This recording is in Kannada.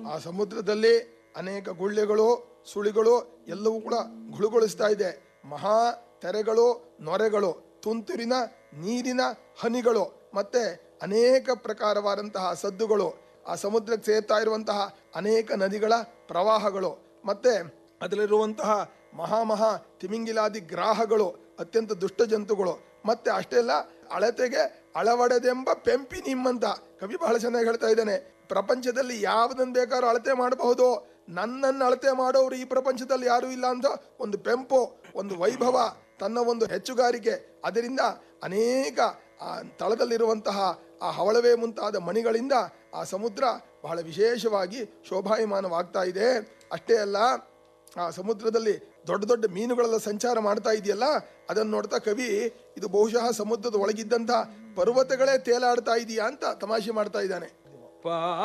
ಆ ಸಮುದ್ರದಲ್ಲಿ ಅನೇಕ ಗುಳ್ಳೆಗಳು ಸುಳಿಗಳು ಎಲ್ಲವೂ ಕೂಡ ಗುಳುಗೊಳಿಸ್ತಾ ಇದೆ ಮಹಾ ತೆರೆಗಳು ನೊರೆಗಳು ತುಂತುರಿನ ನೀರಿನ ಹನಿಗಳು ಮತ್ತೆ ಅನೇಕ ಪ್ರಕಾರವಾದಂತಹ ಸದ್ದುಗಳು ಆ ಸಮುದ್ರಕ್ಕೆ ಸೇರ್ತಾ ಇರುವಂತಹ ಅನೇಕ ನದಿಗಳ ಪ್ರವಾಹಗಳು ಮತ್ತೆ ಅದರಲ್ಲಿರುವಂತಹ ಮಹಾ ಮಹಾ ತಿಮಿಂಗಿಲಾದಿ ಗ್ರಾಹಗಳು ಅತ್ಯಂತ ದುಷ್ಟ ಜಂತುಗಳು ಮತ್ತೆ ಅಷ್ಟೇ ಅಲ್ಲ ಅಳತೆಗೆ ಅಳವಡದೆಂಬ ಪೆಂಪಿ ನಿಮ್ಮಂತ ಕವಿ ಬಹಳ ಚೆನ್ನಾಗಿ ಹೇಳ್ತಾ ಇದ್ದಾನೆ ಪ್ರಪಂಚದಲ್ಲಿ ಯಾವುದನ್ನು ಬೇಕಾದ್ರೂ ಅಳತೆ ಮಾಡಬಹುದು ನನ್ನನ್ನು ಅಳತೆ ಮಾಡೋರು ಈ ಪ್ರಪಂಚದಲ್ಲಿ ಯಾರೂ ಇಲ್ಲ ಅಂತ ಒಂದು ಪೆಂಪು ಒಂದು ವೈಭವ ತನ್ನ ಒಂದು ಹೆಚ್ಚುಗಾರಿಕೆ ಅದರಿಂದ ಅನೇಕ ಆ ತಳದಲ್ಲಿರುವಂತಹ ಆ ಹವಳವೇ ಮುಂತಾದ ಮಣಿಗಳಿಂದ ಆ ಸಮುದ್ರ ಬಹಳ ವಿಶೇಷವಾಗಿ ಶೋಭಾಯಮಾನವಾಗ್ತಾ ಇದೆ ಅಷ್ಟೇ ಅಲ್ಲ ಆ ಸಮುದ್ರದಲ್ಲಿ ದೊಡ್ಡ ದೊಡ್ಡ ಮೀನುಗಳೆಲ್ಲ ಸಂಚಾರ ಮಾಡ್ತಾ ಇದೆಯಲ್ಲ ಅದನ್ನು ನೋಡ್ತಾ ಕವಿ ಇದು ಬಹುಶಃ ಸಮುದ್ರದ ಒಳಗಿದ್ದಂಥ ಪರ್ವತಗಳೇ ತೇಲಾಡ್ತಾ ಇದೆಯಾ ಅಂತ ತಮಾಷೆ ಮಾಡ್ತಾ ಇದ್ದಾನೆ ಪಾ